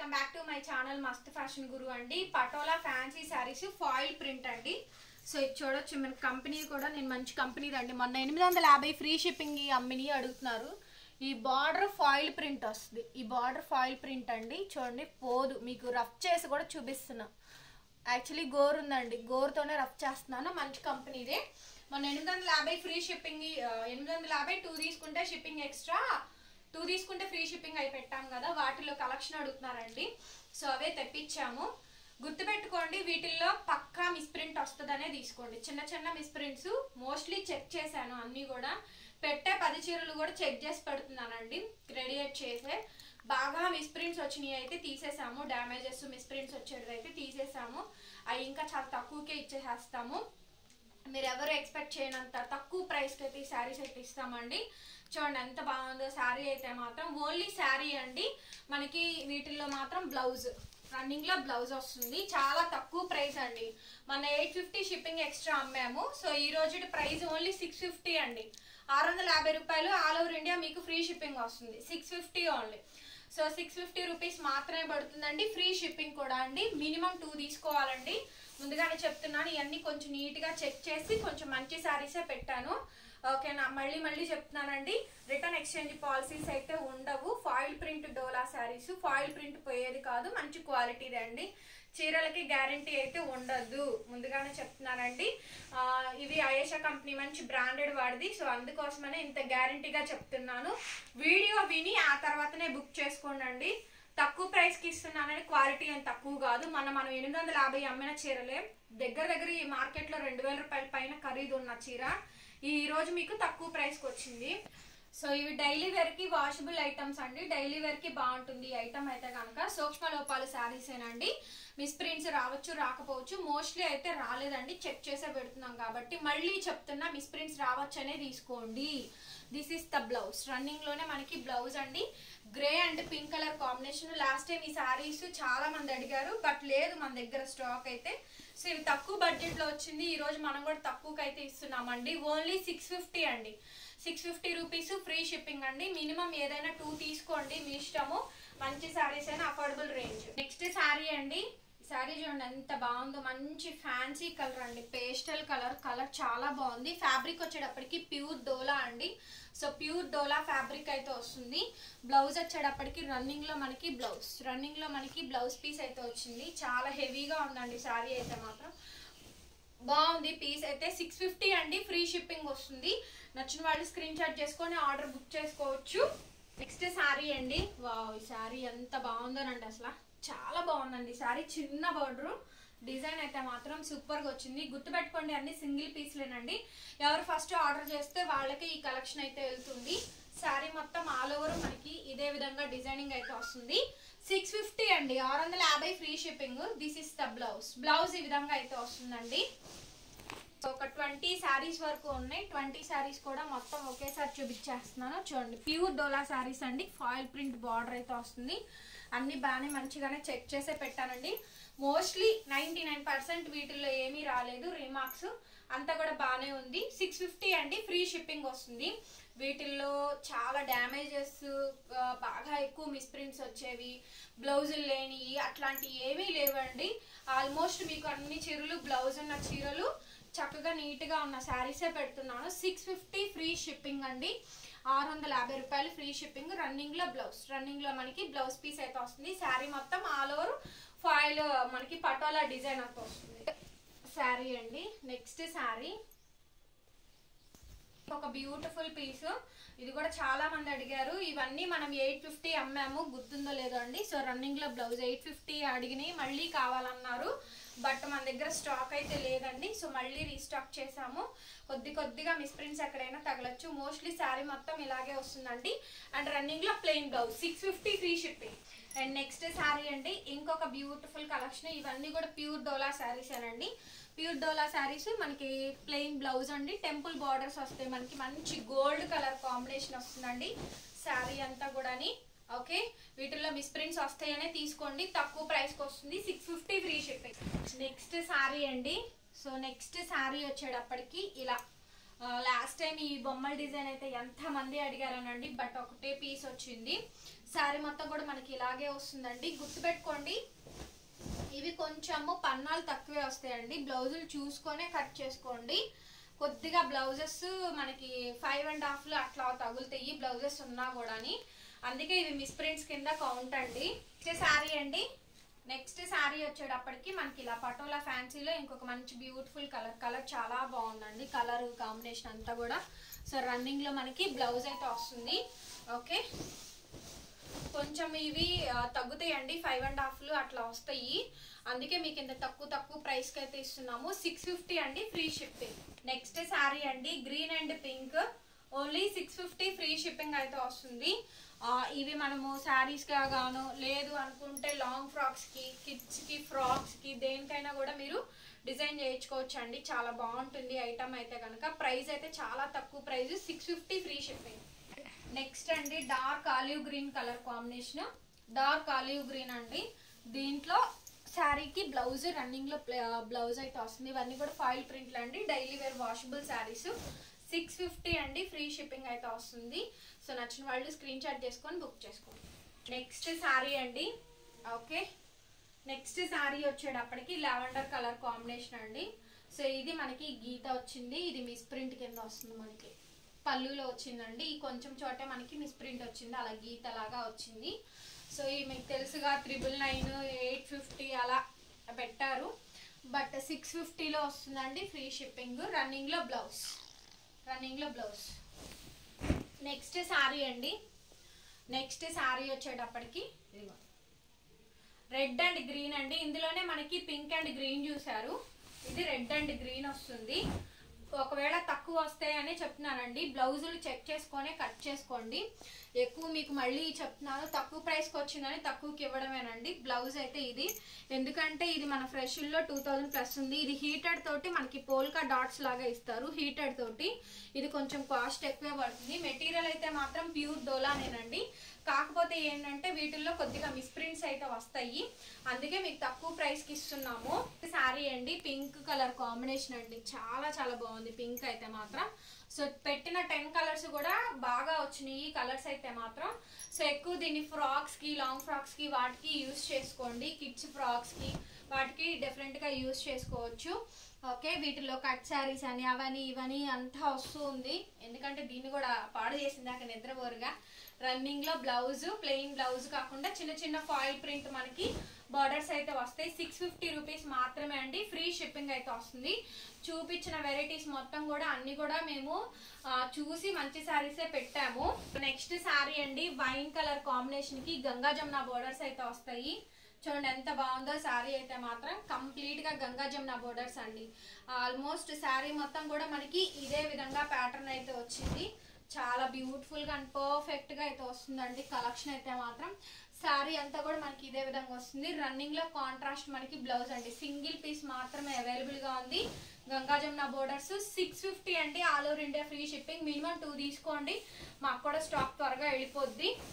welcome back to my channel Mast fashion Guru అండి Patola fancy sarees foil print అండి so ఇది చూడొచ్చు మన కంపెనీ కూడా నేను మంచి కంపెనీది అండి మొన్న ఎనిమిది వందల యాభై ఫ్రీ షిప్పింగ్ అమ్మిని అడుగుతున్నారు ఈ బార్డర్ ఫాయిల్ ప్రింట్ వస్తుంది ఈ బార్డర్ ఫాయిల్ ప్రింట్ అండి చూడండి పోదు మీకు రఫ్ చేసి కూడా చూపిస్తున్నా యాక్చువల్లీ గోర్ ఉందండి గోరుతోనే రఫ్ చేస్తున్నాను మంచి కంపెనీదే మన ఎనిమిది వందల యాభై ఫ్రీ షిప్పింగ్ ఎనిమిది వందల యాభై టూ తీసుకుంటే షిప్పింగ్ ఎక్స్ట్రా టూ తీసుకుంటే ఫ్రీ షిప్పింగ్ అయి పెట్టాం కదా వాటిలో కలెక్షన్ అడుగుతున్నారండి సో అవే తెప్పించాము గుర్తుపెట్టుకోండి వీటిల్లో పక్కా మిస్ప్రింట్ వస్తుందనే తీసుకోండి చిన్న చిన్న మిస్ప్రింట్స్ మోస్ట్లీ చెక్ చేశాను అన్నీ కూడా పెట్టే పది చీరలు కూడా చెక్ చేసి పెడుతున్నానండి రెడియేట్ చేసే బాగా మిస్ప్రింట్స్ వచ్చినాయి అయితే తీసేసాము డ్యామేజెస్ మిస్ప్రింట్స్ వచ్చేది అయితే తీసేసాము అవి ఇంకా చాలా తక్కువకే ఇచ్చేసేస్తాము మీరు ఎవరు ఎక్స్పెక్ట్ చేయనంత తక్కువ ప్రైస్కి అయితే ఈ శారీస్ అయితే ఇస్తామండి చూడండి ఎంత బాగుందో శారీ అయితే మాత్రం ఓన్లీ శారీ అండి మనకి వీటిల్లో మాత్రం బ్లౌజ్ రన్నింగ్ లో బ్లౌజ్ వస్తుంది చాలా తక్కువ ప్రైస్ అండి మన ఎయిట్ ఫిఫ్టీ షిప్పింగ్ ఎక్స్ట్రా అమ్మాము సో ఈ రోజు ప్రైస్ ఓన్లీ సిక్స్ ఫిఫ్టీ అండి ఆరు వందల యాభై రూపాయలు ఆల్ ఓవర్ ఇండియా మీకు ఫ్రీ షిప్పింగ్ వస్తుంది six fifty only so six fifty rupees మాత్రమే పడుతుందండి ఫ్రీ షిప్పింగ్ కూడా అండి మినిమం టూ తీసుకోవాలండి ముందుగానే చెప్తున్నాను ఇవన్నీ కొంచెం నీట్గా చెక్ చేసి కొంచెం మంచి శారీసే పెట్టాను ఓకేనా మళ్ళీ మళ్ళీ చెప్తున్నానండి రిటర్న్ ఎక్స్చేంజ్ పాలసీస్ అయితే ఉండవు foil print dola saris foil print పోయేది కాదు మంచి క్వాలిటీదే అండి చీరలకి గ్యారంటీ అయితే ఉండదు ముందుగానే చెప్తున్నానండి ఆ, ఇది అయేషా కంపెనీ మంచి బ్రాండెడ్ వాడిది సో అందుకోసమనే ఇంత గ్యారంటీగా చెప్తున్నాను వీడియో విని ఆ తర్వాతనే బుక్ చేసుకోండి తక్కువ ప్రైస్ కి ఇస్తున్నానని క్వాలిటీ అని తక్కువ కాదు మన మనం ఎనిమిది వందల యాభై అమ్మిన చీరలే దగ్గర దగ్గర ఈ మార్కెట్ లో రెండు వేల రూపాయల పైన ఖరీదు ఉన్న చీర ఈ రోజు మీకు తక్కువ ప్రైస్ కి వచ్చింది సో ఇవి డైలీ వేర్ కి వాషబుల్ ఐటమ్స్ అండి డైలీ వేర్ కి బాగుంటుంది ఈ ఐటమ్ అయితే కనుక సూక్ష్మ లోపాలు శారీస్ ఏనండి మిస్ప్రింట్స్ రావచ్చు రాకపోవచ్చు మోస్ట్లీ అయితే రాలేదండి చెక్ చేసే పెడుతున్నాం కాబట్టి మళ్ళీ చెప్తున్నా మిస్ప్రింట్స్ రావచ్చు అనే తీసుకోండి this is the blouse running లోనే మనకి బ్లౌజ్ అండి grey and pink colour combination last time ఈ సారీస్ చాలా మంది అడిగారు బట్ లేదు మన దగ్గర స్టాక్ అయితే సో ఇవి తక్కువ బడ్జెట్ లో వచ్చింది ఈ రోజు మనం కూడా తక్కువకి అయితే ఇస్తున్నామండి ఓన్లీ సిక్స్ ఫిఫ్టీ అండి six fifty rupees free shipping అండి మినిమం ఏదైనా టూ తీసుకోండి మీ ఇష్టము మంచి శారీస్ అయినా అఫోర్డబుల్ రేంజ్ నెక్స్ట్ శారీ అండి శారీ చూడండి ఎంత బాగుందో మంచి ఫ్యాన్సీ కలర్ అండి పేస్టల్ కలర్ కలర్ చాలా బాగుంది ఫ్యాబ్రిక్ వచ్చేటప్పటికి ప్యూర్ డోలా అండి సో ప్యూర్ డోలా ఫ్యాబ్రిక్ అయితే వస్తుంది బ్లౌజ్ వచ్చేటప్పటికి రన్నింగ్ లో మనకి బ్లౌజ్ రన్నింగ్ లో మనకి బ్లౌజ్ పీస్ అయితే వచ్చింది చాలా హెవీగా ఉందండి శారీ అయితే మాత్రం బాగుంది పీస్ అయితే సిక్స్ ఫిఫ్టీ అండి ఫ్రీ షిప్పింగ్ వస్తుంది నచ్చిన వాళ్ళు స్క్రీన్ షాట్ చేసుకొని ఆర్డర్ బుక్ చేసుకోవచ్చు నెక్స్ట్ శారీ అండి వావ్ ఈ శారీ ఎంత బాగుందోనండి అసలు చాలా బాగుందండి శారీ చిన్న బార్డర్ డిజైన్ అయితే మాత్రం సూపర్ గా వచ్చింది గుర్తుపెట్టుకోండి అన్ని సింగిల్ పీస్లేనండి ఎవరు ఫస్ట్ ఆర్డర్ చేస్తే వాళ్ళకి ఈ కలెక్షన్ అయితే వెళ్తుంది శారీ మొత్తం ఆల్ ఓవర్ మనకి ఇదే విధంగా డిజైనింగ్ అయితే వస్తుంది సిక్స్ ఫిఫ్టీ అండి ఆరు వందల యాభై free shipping this is the blouse blouse ఈ విధంగా అయితే వస్తుందండి సో ఒక ట్వంటీ శారీస్ వరకు ఉన్నాయి ట్వంటీ శారీస్ కూడా మొత్తం ఒకేసారి చూపించేస్తున్నాను చూడండి ప్యూర్ డోలా శారీస్ అండి ఫాయిల్ ప్రింట్ బార్డర్ అయితే వస్తుంది అన్ని బాగానే మంచిగానే చెక్ చేసే పెట్టానండి మోస్ట్లీ నైంటీ నైన్ పర్సెంట్ వీటిల్లో ఏమీ రాలేదు రిమార్క్స్ అంతా కూడా బాగానే ఉంది సిక్స్ ఫిఫ్టీ అండి ఫ్రీ షిప్పింగ్ వస్తుంది వీటిల్లో చాలా డ్యామేజెస్ బాగా ఎక్కువ మిస్ప్రింట్స్ వచ్చేవి బ్లౌజులు లేనివి అట్లాంటివి ఏమీ లేవండి ఆల్మోస్ట్ మీకు అన్ని చీరలు బ్లౌజ్ ఉన్న చీరలు చక్కగా నీట్గా ఉన్న శారీసే పెడుతున్నాను సిక్స్ ఫిఫ్టీ ఫ్రీ షిప్పింగ్ అండి ఆరు వందల యాభై రూపాయలు ఫ్రీ షిప్పింగ్ రన్నింగ్ లో బ్లౌజ్ రన్నింగ్ లో మనకి బ్లౌజ్ పీస్ అయితే వస్తుంది శారీ మొత్తం ఆల్ ఓవర్ ఫాయిల్ మనకి పటోలా డిజైన్ అయితే వస్తుంది శారీ అండి నెక్స్ట్ శారీ ఒక బ్యూటిఫుల్ పీస్ ఇది కూడా చాలా మంది అడిగారు ఇవన్నీ మనం ఎయిట్ ఫిఫ్టీ అమ్మాము గుర్తుందో లేదో అండి సో రన్నింగ్ లో బ్లౌజ్ ఎయిట్ ఫిఫ్టీ అడిగినాయి మళ్ళీ కావాలన్నారు బట్ మన దగ్గర స్టాక్ అయితే లేదండి సో మళ్ళీ రీస్టాక్ చేసాము కొద్ది కొద్దిగా మిస్ప్రింట్స్ ఎక్కడైనా తగలచ్చు మోస్ట్లీ శారీ మొత్తం ఇలాగే వస్తుందండి అండ్ రన్నింగ్ లో plain blouse six fifty free shipping and next sari అండి ఇంకొక బ్యూటిఫుల్ కలెక్షన్ ఇవన్నీ కూడా ప్యూర్ డోలా శారీస్ అండి ప్యూర్ డోలా శారీస్ మనకి ప్లెయిన్ బ్లౌజ్ అండి టెంపుల్ బార్డర్స్ వస్తాయి మనకి మంచి గోల్డ్ కలర్ కాంబినేషన్ వస్తుందండి శారీ అంతా కూడాని ఓకే వీటిల్లో మిస్ప్రింట్స్ వస్తాయనే తీసుకోండి తక్కువ ప్రైస్కి వస్తుంది six fifty free shipping next sari అండి సో నెక్స్ట్ శారీ వచ్చేటప్పటికి ఇలా లాస్ట్ టైం ఈ బొమ్మల డిజైన్ అయితే ఎంత మంది అడిగారనండి బట్ ఒకటే పీస్ వచ్చింది శారీ మొత్తం కూడా మనకి ఇలాగే వస్తుందండి గుర్తుపెట్టుకోండి ఇవి కొంచెము పన్నాలు తక్కువే వస్తాయండి బ్లౌజులు చూసుకొనే కట్ చేసుకోండి కొద్దిగా బ్లౌజెస్ మనకి ఫైవ్ అండ్ హాఫ్లో అట్లా తగులుతాయి బ్లౌజెస్ ఉన్నా కూడాని అందుకే ఇవి మిస్ ప్రింట్స్ కింద కౌంట్ అండి నెక్స్ట్ శారీ అండి నెక్స్ట్ శారీ వచ్చేటప్పటికి మనకి ఇలా పటోలా ఫ్యాన్సీలో ఇంకొక మంచి బ్యూటిఫుల్ కలర్ కలర్ చాలా బాగుందండి కలర్ కాంబినేషన్ అంతా కూడా సో రన్నింగ్లో మనకి బ్లౌజ్ అయితే వస్తుంది ఓకే కొంచెం ఇవి ఆ, తగ్గుతాయండి ఫైవ్ అండ్ హాఫ్లు అట్లా వస్తాయి అందుకే మీకు ఇంత తక్కువ తక్కువ ప్రైస్కి అయితే ఇస్తున్నాము సిక్స్ ఫిఫ్టీ అండి ఫ్రీ షిప్పింగ్ నెక్స్ట్ శారీ అండి green and pink only six fifty free shipping అయితే వస్తుంది ఆ, ఇవి మనము శారీస్గా గాను లేదు అనుకుంటే లాంగ్ ఫ్రాక్స్కి కిడ్స్కి ఫ్రాక్స్కి దేనికైనా కూడా మీరు డిజైన్ చేయించుకోవచ్చు అండి చాలా బాగుంటుంది ఐటమ్ అయితే కనుక ప్రైస్ అయితే చాలా తక్కువ price six fifty free shipping next అండి dark olive green colour combination dark olive green అండి దీంట్లో శారీకి బ్లౌజ్ రన్నింగ్ లో బ్లౌజ్ అయితే వస్తుంది ఇవన్నీ కూడా ఫాయిల్ ప్రింట్లు అండి daily wear washable saris six fifty అండి ఫ్రీ షిప్పింగ్ అయితే వస్తుంది సో నచ్చిన వాళ్ళు స్క్రీన్ షాట్ చేసుకొని బుక్ చేసుకోండి నెక్స్ట్ శారీ అండి ఓకే నెక్స్ట్ శారీ వచ్చేటప్పటికి లావెండర్ కలర్ కాంబినేషన్ అండి సో ఇది మనకి గీత వచ్చింది ఇది మిస్ ప్రింట్ కింద వస్తుంది మనకి పళ్ళులో వచ్చిందండి ఈ కొంచెం చోటే మనకి మిస్ ప్రింట్ వచ్చింది అలా గీత లాగా వచ్చింది సో ఈ మీకు తెలుసుగా త్రిబుల్ నైన్ ఎయిట్ ఫిఫ్టీ అలా పెట్టారు బట్ సిక్స్ ఫిఫ్టీలో వస్తుందండి ఫ్రీ షిప్పింగ్ రన్నింగ్లో బ్లౌజ్ రన్నింగ్లో బ్లౌజ్ నెక్స్ట్ శారీ అండి నెక్స్ట్ శారీ వచ్చేటప్పటికి ఇదిగో రెడ్ అండ్ గ్రీన్ అండి ఇందులోనే మనకి పింక్ అండ్ గ్రీన్ చూసారు ఇది రెడ్ అండ్ గ్రీన్ వస్తుంది ఒకవేళ తక్కువ వస్తాయని చెప్తున్నానండి బ్లౌజులు చెక్ చేసుకొని కట్ చేసుకోండి ఎక్కువ మీకు మళ్ళీ చెప్తున్నాను తక్కువ ప్రైస్కి వచ్చిందని తక్కువకి ఇవ్వడమేనండి బ్లౌజ్ అయితే ఇది ఎందుకంటే ఇది మన ఫ్రెష్లో టూ థౌజండ్ ప్లస్ ఉంది ఇది హీటెడ్ తోటి మనకి పోల్కా డాట్స్ లాగా ఇస్తారు హీటెడ్ తోటి ఇది కొంచెం కాస్ట్ ఎక్కువే పడుతుంది మెటీరియల్ అయితే మాత్రం ప్యూర్ డోలానేనండి కాకపోతే ఏంటంటే వీటిల్లో కొద్దిగా మిస్ప్రింట్స్ అయితే వస్తాయి అందుకే మీకు తక్కువ ప్రైస్కి ఇస్తున్నాము శారీ అండి పింక్ కలర్ కాంబినేషన్ అండి చాలా చాలా బాగుంది పింక్ అయితే మాత్రం సో పెట్టిన టెన్ కలర్స్ కూడా బాగా వచ్చినాయి ఈ కలర్స్ అయితే మాత్రం సో ఎక్కువ దీన్ని ఫ్రాక్స్కి లాంగ్ ఫ్రాక్స్కి వాటికి యూస్ చేసుకోండి కిడ్స్ ఫ్రాక్స్కి వాటికి డిఫరెంట్గా యూస్ చేసుకోవచ్చు ఓకే వీటిలో కట్ శారీస్ అని అవని ఇవని అంతా వస్తూ ఉంది ఎందుకంటే దీన్ని కూడా పాడు చేసిందాక నిద్రపోరుగా రన్నింగ్ లో బ్లౌజ్ ప్లెయిన్ బ్లౌజ్ కాకుండా చిన్న చిన్న ఫాయిల్ ప్రింట్ మనకి బార్డర్స్ అయితే వస్తాయి సిక్స్ ఫిఫ్టీ రూపీస్ మాత్రమే అండి ఫ్రీ షిప్పింగ్ అయితే వస్తుంది చూపించిన వెరైటీస్ మొత్తం కూడా అన్ని కూడా మేము ఆ, చూసి మంచి శారీసే పెట్టాము నెక్స్ట్ శారీ అండి వైన్ కలర్ కాంబినేషన్ కి గంగా జమున బోర్డర్స్ అయితే వస్తాయి చూడండి ఎంత బాగుందో శారీ అయితే మాత్రం కంప్లీట్ గా గంగా జమున బోర్డర్స్ అండి ఆల్మోస్ట్ శారీ మొత్తం కూడా మనకి ఇదే విధంగా ప్యాటర్న్ అయితే వచ్చింది చాలా బ్యూటిఫుల్ గా అండ్ పర్ఫెక్ట్ గా అయితే వస్తుందండి కలెక్షన్ అయితే మాత్రం శారీ అంతా కూడా మనకి ఇదే విధంగా వస్తుంది రన్నింగ్ లో కాంట్రాస్ట్ మనకి బ్లౌజ్ అండి సింగిల్ పీస్ మాత్రమే అవైలబుల్ గా ఉంది Ganga Jamuna borders six fifty అండి all over India free shipping minimum two తీసుకోండి మాకు కూడా స్టాక్ త్వరగా వెళ్ళిపోద్ది